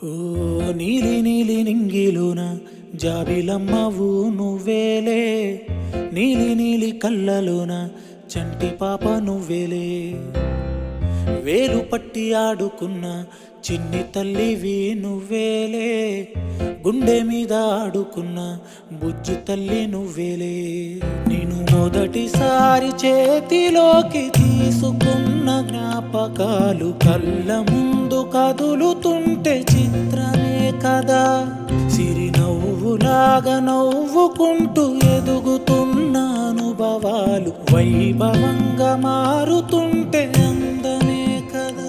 ఓ నీలి నీలి నింగిలోన జాబిలమ్మవు నువ్వేలే నీలి నీలి కళ్ళలోన చంటి పాప నువ్వేలే వేలు పట్టి ఆడుకున్న చిన్ని తల్లివి నువ్వేలే గుండె మీద ఆడుకున్న బుజ్జి తల్లి నువ్వేలే నేను మొదటిసారి చేతిలోకి తీసుకున్న జ్ఞాపకాలు కళ్ళ ముందు కదులుతుంటే చిత్రమే కదా సిరి నవ్వులాగా నవ్వుకుంటూ ఎదుగుతున్న అనుభవాలు వైభవంగా మారుతుంటే అందమే కదా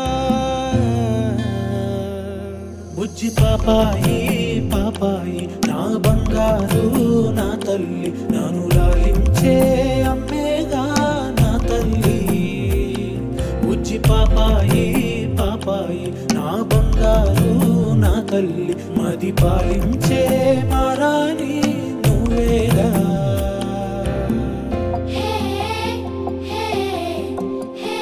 బుజ్జి పాపాయి పాపాయి నా బంగారు నా తల్లి నన్ను లాలించే అమ్మేగా నా తల్లి బుజ్జి పాపాయి పాపాయి నా బంగారు నా తల్లి మది పాలించే మారాని నువ్వేగా హే హే హే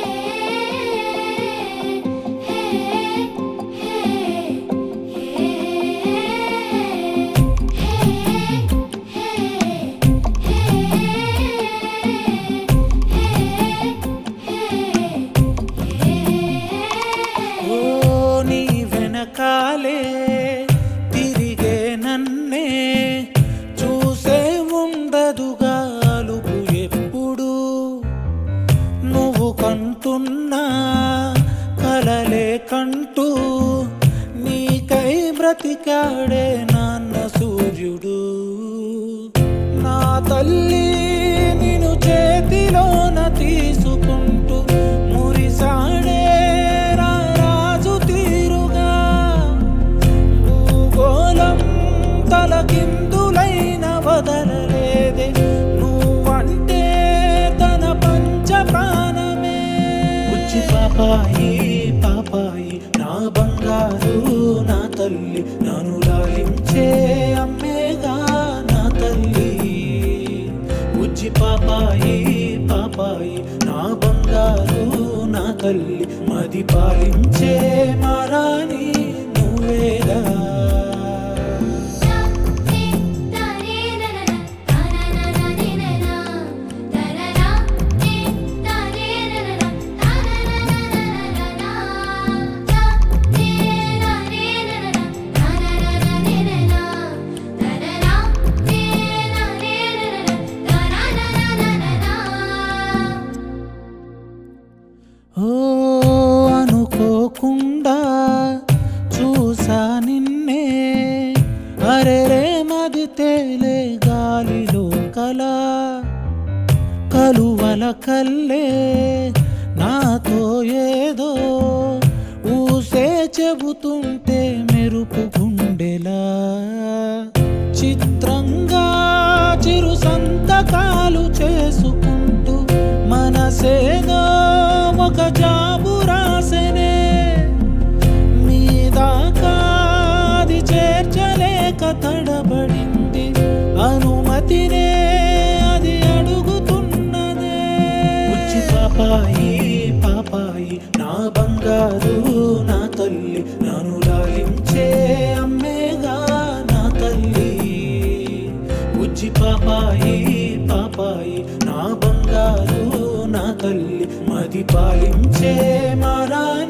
ఓ నీ వెనకాలే తిరిగే నన్నే చూసే ఉండదుగా అలుపు ఎప్పుడు నువ్వు కంటున్నా కలలే కంటూ నీకై బ్రతికాడే నాన్న సూర్యుడు నా తల్లి నిన్ను చేతిలోన తీసుకుంటూ మురిసాడే రా రాజు తీరుగా భూగోళం తలకిందులైన వదలలేదే నువ్వంటే తన పంచ ప్రాణమే బుజ్జి పాపాయి పాపాయి నా బంగారు నా తల్లి నన్ను లాలించే అమ్మేగా నా తల్లి బుజ్జి పాపాయి పాపాయి నా బంగారు నా తల్లి మది పాలించే మారాని నువ్వేగా ఓ అనుకోకుండా చూసా నిన్నే అరెరే మది తేలే గాలిలో కల కలువల కల్లే నాతో ఏదో ఊసే చెబుతుంటే మెరుపు గుండెలా చిత్రంగా చిరు సంతకాలు చేసుకుంటూ మనసేదో ఒక జాబు రాసెనే మీదాకా అది చేర్చలేక తడబడింది అనుమతినే అది అడుగుతున్నదే బుజ్జి పాపాయి పాపాయి నా బంగారు నా తల్లి నన్ను లాలించే అమ్మేగా నా తల్లి బుజ్జి పాపాయి పాపాయి నా బంగారు నా తల్లి మది పాలించే మారాని